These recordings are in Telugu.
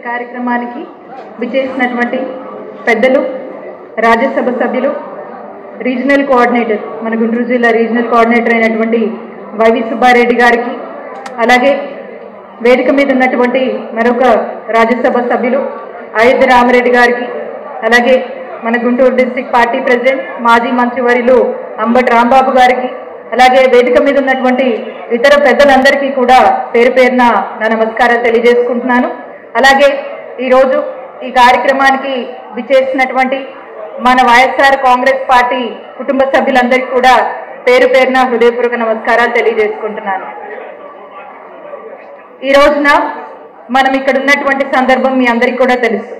కార్యక్రమానికి విచ్చేసినటువంటి పెద్దలు రాజ్యసభ సభ్యులు రీజనల్ కోఆర్డినేటర్ మన గుంటూరు జిల్లా రీజనల్ కోఆర్డినేటర్ అయినటువంటి వైవి సుబ్బారెడ్డి గారికి అలాగే వేదిక మీద ఉన్నటువంటి మరొక రాజ్యసభ సభ్యులు అయోధ్య రామరెడ్డి గారికి అలాగే మన గుంటూరు డిస్ట్రిక్ట్ పార్టీ ప్రెసిడెంట్ మాజీ మంత్రివర్యులు అంబటి రాంబాబు గారికి అలాగే వేదిక మీద ఉన్నటువంటి ఇతర పెద్దలందరికీ కూడా పేరు పేరున నా నమస్కారాలు తెలియజేసుకుంటున్నాను అలాగే ఈరోజు ఈ కార్యక్రమానికి విచ్చేసినటువంటి మన వైఎస్ఆర్ కాంగ్రెస్ పార్టీ కుటుంబ సభ్యులందరికీ కూడా పేరు పేరున హృదయపూర్వక నమస్కారాలు తెలియజేసుకుంటున్నాను ఈ రోజున మనం ఇక్కడ ఉన్నటువంటి సందర్భం మీ అందరికీ కూడా తెలుసు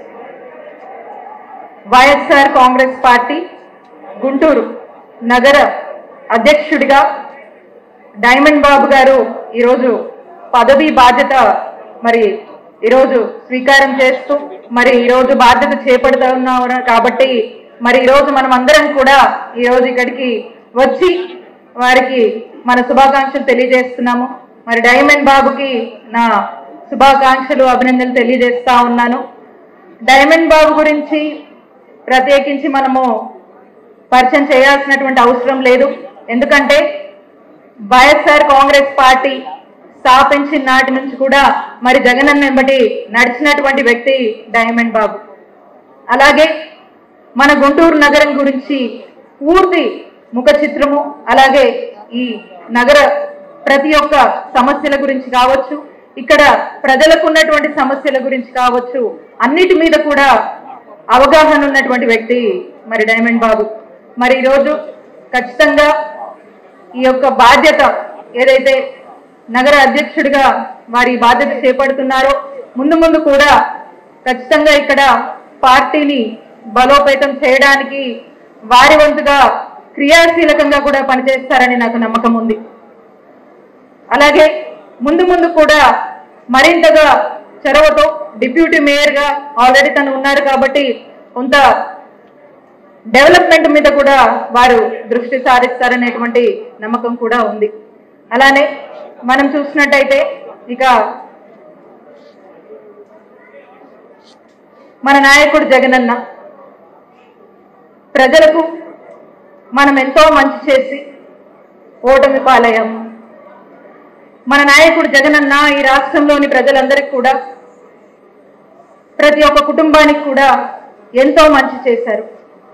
వైఎస్ఆర్ కాంగ్రెస్ పార్టీ గుంటూరు నగర అధ్యక్షుడిగా డైమండ్ బాబు గారు ఈరోజు పదవీ బాధ్యత మరి ఈరోజు స్వీకారం చేస్తూ మరి ఈరోజు బాధ్యత చేపడుతున్నారు కాబట్టి మరి ఈరోజు మనం అందరం కూడా ఈరోజు ఇక్కడికి వచ్చి వారికి మన శుభాకాంక్షలు తెలియజేస్తున్నాము మరి డైమండ్ బాబుకి నా శుభాకాంక్షలు అభినందనలు తెలియజేస్తా ఉన్నాను డైమండ్ బాబు గురించి ప్రత్యేకించి మనము పరిచయం చేయాల్సినటువంటి అవసరం లేదు ఎందుకంటే వైఎస్ఆర్ కాంగ్రెస్ పార్టీ స్థాపించిన నాటి నుంచి కూడా మరి జగనన్న వెంబటి నడిచినటువంటి వ్యక్తి డైమండ్ బాబు అలాగే మన గుంటూరు నగరం గురించి పూర్తి ముఖ చిత్రము అలాగే ఈ నగర ప్రతి ఒక్క సమస్యల గురించి కావచ్చు ఇక్కడ ప్రజలకు ఉన్నటువంటి సమస్యల గురించి కావచ్చు అన్నిటి మీద కూడా అవగాహన ఉన్నటువంటి వ్యక్తి మరి డైమండ్ బాబు మరి ఈరోజు ఖచ్చితంగా ఈ యొక్క బాధ్యత ఏదైతే నగర అధ్యక్షుడిగా వారి బాధ్యత చేపడుతున్నారో ముందు ముందు కూడా ఖచ్చితంగా ఇక్కడ పార్టీని బలోపేతం చేయడానికి వారి వంతుగా క్రియాశీలకంగా కూడా పనిచేస్తారని నాకు నమ్మకం ఉంది అలాగే ముందు ముందు కూడా మరింతగా చొరవతో డిప్యూటీ మేయర్ గా ఆల్రెడీ తను ఉన్నారు కాబట్టి కొంత డెవలప్మెంట్ మీద కూడా వారు దృష్టి సారిస్తారనేటువంటి నమ్మకం కూడా ఉంది అలానే మనం చూసినట్టయితే ఇక మన నాయకుడు జగనన్న ప్రజలకు మనం ఎంతో మంచి చేసి ఓటమి పాలయ్యాము మన నాయకుడు జగనన్న ఈ రాష్ట్రంలోని ప్రజలందరికీ కూడా ప్రతి ఒక్క కుటుంబానికి కూడా ఎంతో మంచి చేశారు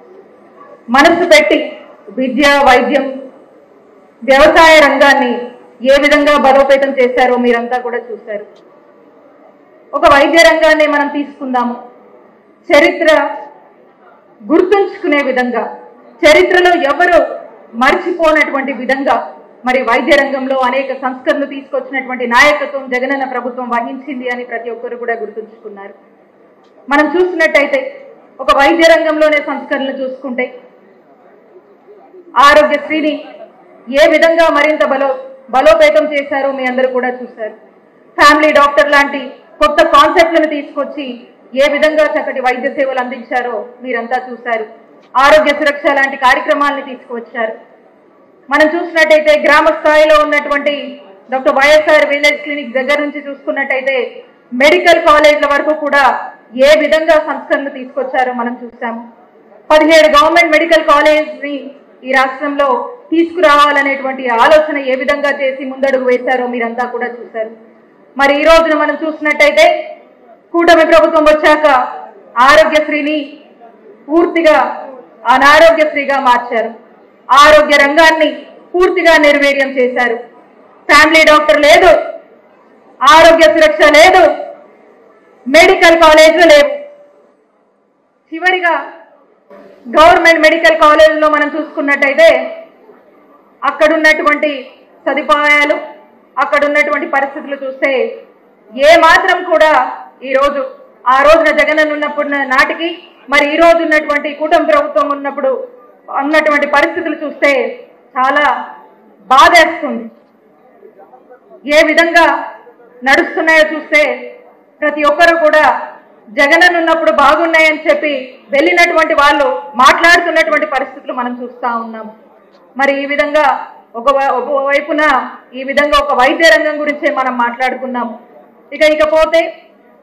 మనసు పెట్టి విద్య వైద్యం వ్యవసాయ రంగాన్ని ఏ విధంగా బలోపేతం చేశారో మీరంతా కూడా చూశారు ఒక వైద్య రంగాన్ని మనం తీసుకుందాము చరిత్ర గుర్తుంచుకునే విధంగా చరిత్రలో ఎవరు మర్చిపోనటువంటి విధంగా మరి వైద్య రంగంలో అనేక సంస్కరణలు తీసుకొచ్చినటువంటి నాయకత్వం జగనన్న ప్రభుత్వం వహించింది అని ప్రతి ఒక్కరు కూడా గుర్తుంచుకున్నారు మనం చూసినట్టయితే ఒక వైద్య రంగంలోనే సంస్కరణలు చూసుకుంటే ఆరోగ్యశ్రీని ఏ విధంగా మరింత బలో బలోపేతం చేశారో మీ అందరూ కూడా చూశారు ఫ్యామిలీ డాక్టర్ లాంటి కొత్త కాన్సెప్ట్లను తీసుకొచ్చి ఏ విధంగా చక్కటి వైద్య సేవలు అందించారో మీరంతా చూశారు ఆరోగ్య సురక్ష లాంటి కార్యక్రమాలను తీసుకువచ్చారు మనం చూసినట్టయితే గ్రామ స్థాయిలో ఉన్నటువంటి డాక్టర్ వైఎస్ఆర్ విలేజ్ క్లినిక్ దగ్గర నుంచి చూసుకున్నట్టయితే మెడికల్ కాలేజ్ల వరకు కూడా ఏ విధంగా సంస్కరణలు తీసుకొచ్చారో మనం చూసాము పదిహేడు గవర్నమెంట్ మెడికల్ కాలేజ్ ని ఈ రాష్ట్రంలో తీసుకురావాలనేటువంటి ఆలోచన ఏ విధంగా చేసి ముందడుగు వేశారో మీరంతా కూడా చూశారు మరి ఈ రోజున మనం చూసినట్టయితే కూటమి ప్రభుత్వం వచ్చాక ఆరోగ్యశ్రీని పూర్తిగా అనారోగ్యశ్రీగా మార్చారు ఆరోగ్య రంగాన్ని పూర్తిగా నిర్వీర్యం చేశారు ఫ్యామిలీ డాక్టర్ లేదు ఆరోగ్య సురక్ష లేదు మెడికల్ కాలేజీలు లేవు చివరిగా గవర్నమెంట్ మెడికల్ కాలేజీలో మనం చూసుకున్నట్టయితే అక్కడ ఉన్నటువంటి సదుపాయాలు అక్కడ ఉన్నటువంటి పరిస్థితులు చూస్తే ఏ మాత్రం కూడా ఈ రోజు ఆ రోజున జగన్ ఉన్నప్పుడు నాటికి మరి ఈ రోజు ఉన్నటువంటి కూటమి ప్రభుత్వం ఉన్నప్పుడు ఉన్నటువంటి పరిస్థితులు చూస్తే చాలా బాధేస్తుంది ఏ విధంగా నడుస్తున్నాయో చూస్తే ప్రతి ఒక్కరు కూడా జగనన్న ఉన్నప్పుడు బాగున్నాయని చెప్పి వెళ్ళినటువంటి వాళ్ళు మాట్లాడుతున్నటువంటి పరిస్థితులు మనం చూస్తా ఉన్నాము మరి ఈ విధంగా ఒక వై- ఒక వైపున ఈ విధంగా ఒక వైద్య రంగం గురించే మనం మాట్లాడుకున్నాము ఇక ఇకపోతే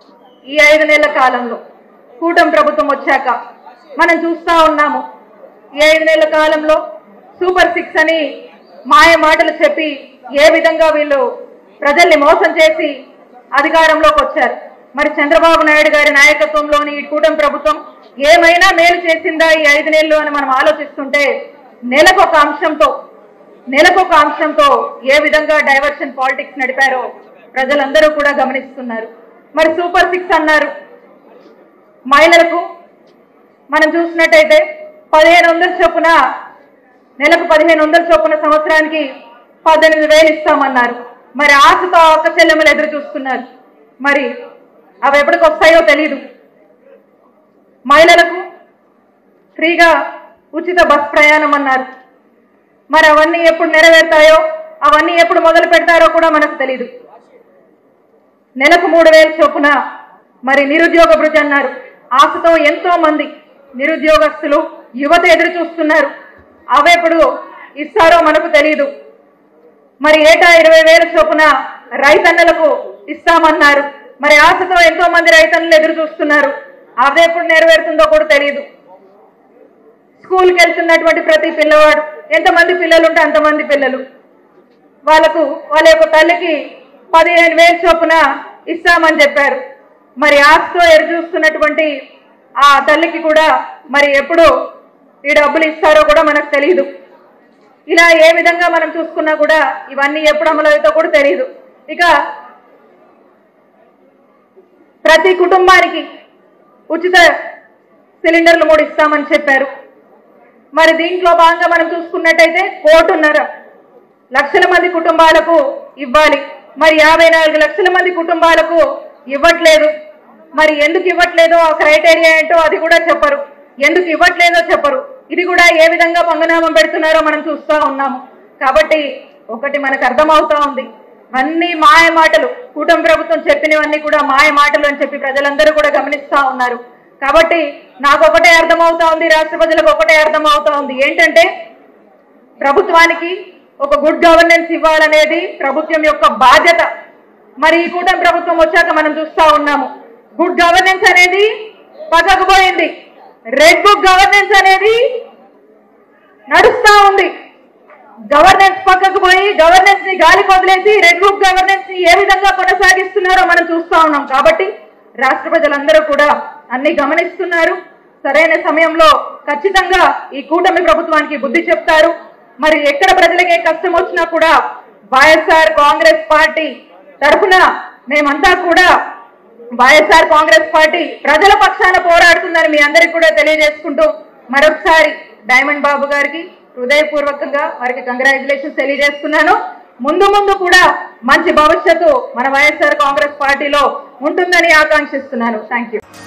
ఈ ఐదు నెలల కాలంలో కూటమి ప్రభుత్వం వచ్చాక మనం చూస్తా ఉన్నాము ఈ ఐదు నెలల కాలంలో సూపర్ సిక్స్ అని మాయ మాటలు చెప్పి ఏ విధంగా వీళ్ళు ప్రజల్ని మోసం చేసి అధికారంలోకి వచ్చారు మరి చంద్రబాబు నాయుడు గారి నాయకత్వంలోని ఈ కూటమి ప్రభుత్వం ఏమైనా మేలు చేసిందా ఈ ఐదు నెలలు అని మనం ఆలోచిస్తుంటే నెలకొక అంశంతో నెలకొక అంశంతో ఏ విధంగా డైవర్షన్ పాలిటిక్స్ నడిపారో ప్రజలందరూ కూడా గమనిస్తున్నారు మరి సూపర్ సిక్స్ అన్నారు మహిళలకు మనం చూసినట్టయితే పదిహేను వందల చొప్పున నెలకు పదిహేను వందల చొప్పున సంవత్సరానికి పద్దెనిమిది వేలు ఇస్తామన్నారు మరి ఆశతో ఒక్క చెల్లెమ్మలు ఎదురు చూస్తున్నారు మరి అవి ఎప్పటికి వస్తాయో తెలీదు మహిళలకు ఫ్రీగా ఉచిత బస్ ప్రయాణం అన్నారు మరి అవన్నీ ఎప్పుడు నెరవేరుతాయో అవన్నీ ఎప్పుడు మొదలు పెడతారో కూడా మనకు తెలియదు నెలకు మూడు వేలు చొప్పున మరి నిరుద్యోగ భృతి అన్నారు ఆశతో ఎంతో మంది నిరుద్యోగస్తులు యువత ఎదురు చూస్తున్నారు అవెప్పుడు ఇస్తారో మనకు తెలియదు మరి ఏటా ఇరవై వేల చొప్పున రైతన్నలకు ఇస్తామన్నారు మరి ఆశతో ఎంతో మంది రైతన్నులు ఎదురు చూస్తున్నారు అవి ఎప్పుడు నెరవేరుతుందో కూడా తెలియదు స్కూల్కి వెళ్తున్నటువంటి ప్రతి పిల్లవాడు ఎంతమంది పిల్లలు ఉంటే అంతమంది పిల్లలు వాళ్ళకు వాళ్ళ యొక్క తల్లికి పదిహేను వేలు చొప్పున ఇస్తామని చెప్పారు మరి ఆస్తో ఎదురు చూస్తున్నటువంటి ఆ తల్లికి కూడా మరి ఎప్పుడు ఈ డబ్బులు ఇస్తారో కూడా మనకు తెలియదు ఇలా ఏ విధంగా మనం చూసుకున్నా కూడా ఇవన్నీ ఎప్పుడు అమలు అవుతో కూడా తెలియదు ఇక ప్రతి కుటుంబానికి ఉచిత సిలిండర్లు మూడు ఇస్తామని చెప్పారు మరి దీంట్లో భాగంగా మనం చూసుకున్నట్టయితే కోటున్నర లక్షల మంది కుటుంబాలకు ఇవ్వాలి మరి యాభై నాలుగు లక్షల మంది కుటుంబాలకు ఇవ్వట్లేదు మరి ఎందుకు ఇవ్వట్లేదో ఆ క్రైటీరియా ఏంటో అది కూడా చెప్పరు ఎందుకు ఇవ్వట్లేదో చెప్పరు ఇది కూడా ఏ విధంగా పంగనామం పెడుతున్నారో మనం చూస్తూ ఉన్నాము కాబట్టి ఒకటి మనకు అర్థమవుతా ఉంది అన్ని మాయ మాటలు కూటమి ప్రభుత్వం చెప్పినవన్నీ కూడా మాయ మాటలు అని చెప్పి ప్రజలందరూ కూడా గమనిస్తా ఉన్నారు కాబట్టి నాకు ఒకటే అర్థమవుతా ఉంది రాష్ట్ర ప్రజలకు ఒకటే అర్థమవుతా ఉంది ఏంటంటే ప్రభుత్వానికి ఒక గుడ్ గవర్నెన్స్ ఇవ్వాలనేది ప్రభుత్వం యొక్క బాధ్యత మరి ఈ కూటమి ప్రభుత్వం వచ్చాక మనం చూస్తా ఉన్నాము గుడ్ గవర్నెన్స్ అనేది పక్కకు పోయింది రెడ్ బుక్ గవర్నెన్స్ అనేది నడుస్తా ఉంది గవర్నెన్స్ పక్కకు పోయి గవర్నెన్స్ ని గాలికి వదిలేసి రెడ్ బుక్ గవర్నెన్స్ ని ఏ విధంగా కొనసాగిస్తున్నారో మనం చూస్తా ఉన్నాం కాబట్టి రాష్ట్ర ప్రజలందరూ కూడా అన్ని గమనిస్తున్నారు సరైన సమయంలో ఖచ్చితంగా ఈ కూటమి ప్రభుత్వానికి బుద్ధి చెప్తారు మరి ఎక్కడ ప్రజలకి ఏ కష్టం వచ్చినా కూడా వైఎస్ఆర్ కాంగ్రెస్ పార్టీ తరఫున మేమంతా కూడా వైఎస్ఆర్ కాంగ్రెస్ పార్టీ ప్రజల పక్షాన పోరాడుతుందని మీ అందరికి కూడా తెలియజేసుకుంటూ మరొకసారి డైమండ్ బాబు గారికి హృదయపూర్వకంగా వారికి కంగ్రాచులేషన్స్ తెలియజేస్తున్నాను ముందు ముందు కూడా మంచి భవిష్యత్తు మన వైఎస్ఆర్ కాంగ్రెస్ పార్టీలో ఉంటుందని ఆకాంక్షిస్తున్నాను థ్యాంక్ యూ